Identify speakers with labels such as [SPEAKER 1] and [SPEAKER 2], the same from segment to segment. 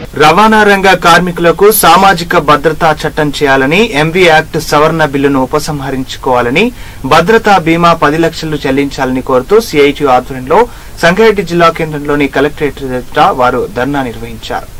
[SPEAKER 1] రవాణా రంగ కార్మికులకు సామాజిక భద్రతా చట్టం చేయాలని ఎంవీ యాక్ట్ సవరణ బిల్లును ఉపసంహరించుకోవాలని భద్రతా బీమా పది లక్షలు చెల్లించాలని కోరుతూ సిఐటి ఆధ్వర్యంలో సంగారెడ్డి జిల్లా కేంద్రంలోని కలెక్టరేట్ ఎదుట వారు ధర్నా నిర్వహించారు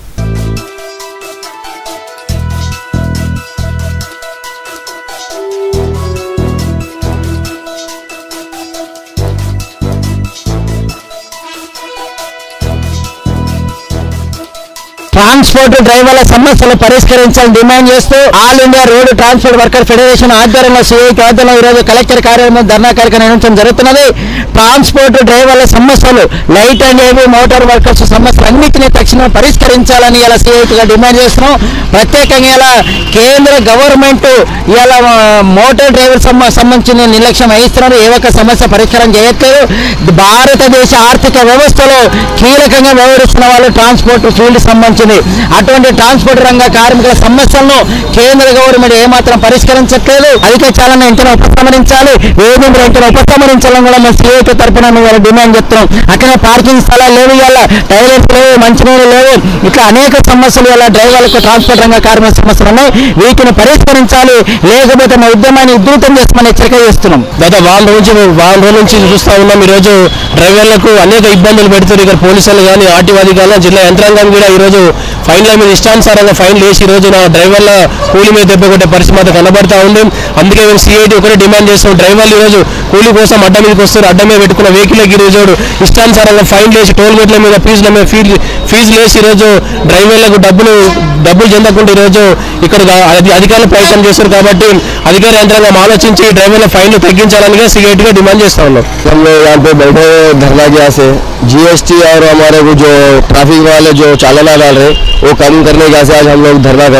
[SPEAKER 2] ట్రాన్స్పోర్ట్ డ్రైవర్ల సమస్యలు పరిష్కరించాలని డిమాండ్ చేస్తూ all India road transport worker federation ఆధ్వర్యంలో సిఐటి ఆధ్వర్యంలో ఈరోజు కలెక్టర్ కార్యాలయంలో ధర్నా కార్యక్రమం నిర్వహించడం జరుగుతున్నది ట్రాన్స్పోర్ట్ డ్రైవర్ల సమస్యలు light and heavy motor workers సమస్యలు అన్నింటినీ తక్షణం పరిష్కరించాలని ఇలా సిఐటిగా డిమాండ్ చేస్తున్నాం ప్రత్యేకంగా ఇలా కేంద్ర గవర్నమెంట్ ఇలా మోటార్ డ్రైవర్ సమ- సంబంధించిన నిర్లక్ష్యం వహిస్తున్నారు ఏ ఒక్క సమస్య పరిష్కారం చేయట్లేదు భారతదేశ ఆర్థిక వ్యవస్థలో కీలకంగా వ్యవహరిస్తున్న వాళ్ళు ట్రాన్స్పోర్ట్ ఫీల్డ్ సంబంధించింది అటువంటి ట్రాన్స్పోర్ట్ రంగ కార్మికుల సమస్యలను కేంద్ర గవర్నమెంట్ ఏమాత్రం పరిష్కరించట్లేదు అధిక చాలన వెంటనే ఉపసంహరించాలి ఏది వెంటనే ఉపసంహరించాలని కూడా మేము సిఐటి తరఫున మేము ఇవాళ డిమాండ్ చెప్తున్నాం అక్కడే పార్కింగ్ స్థలాలు లేవు ఇవాళ టైలర్స్ లేవు మంచినీళ్ళు లేవు ఇట్లా అనేక సమస్యలు ఇలా డ్రైవర్లకు ట్రాన్స్పోర్ట్ రంగ కార్మిక సమస్యలు ఉన్నాయి వీటిని పరిష్కరించాలి లేకపోతే మా ఉద్యమాన్ని ఉధృతం చేస్తామని హెచ్చరిక చేస్తున్నాం
[SPEAKER 3] గత వారం రోజు వారం రోజుల నుంచి చూస్తా ఉన్నాం ఈ రోజు డ్రైవర్లకు అనేక ఇబ్బందులు పెడుతున్నారు ఇక్కడ పోలీసులు కానీ ఆర్టీఓ అధికారులు జిల్లా యంత్రాంగం కూడా ఈ రోజు ఫైన్ల మీద ఇష్టానుసారంగా ఫైన్ వేసి ఈ రోజు నా డ్రైవర్ల కూలీ మీద దెబ్బ కొట్టే పరిస్థితి మాత్రం కనబడతా ఉంది అందుకే మేము సిఐటి ఒకటే డిమాండ్ చేస్తాం డ్రైవర్లు ఈ రోజు కూలీ కోసం అడ్డ మీదకి వస్తారు అడ్డ మీద పెట్టుకున్న వెహికల్కి ఈ రోజు ఇష్టానుసారంగా ఫైన్ వేసి టోల్ గేట్ల మీద ఫీజుల మీద ఫీజు ఫీజులు వేసి ఈ రోజు డ్రైవర్లకు డబ్బులు డబ్బులు చెందకుండా ఈ రోజు ఇక్కడ అధి- అధికారులు ప్రయత్నం చేస్తారు కాబట్టి అధికార యంత్రాంగం ఆలోచించి డ్రైవర్ల ఫైన్లు తగ్గించాలని సిఐటిగా డిమాండ్ చేస్తా ఉన్నాం
[SPEAKER 4] हम लोग यहाँ पे बैठे हुए धरना किया से जीएसटी और हमारे को जो ट्रैफिक वाले जो चालाना डाल रहे वो कम करने का से आज हम लोग धरना कर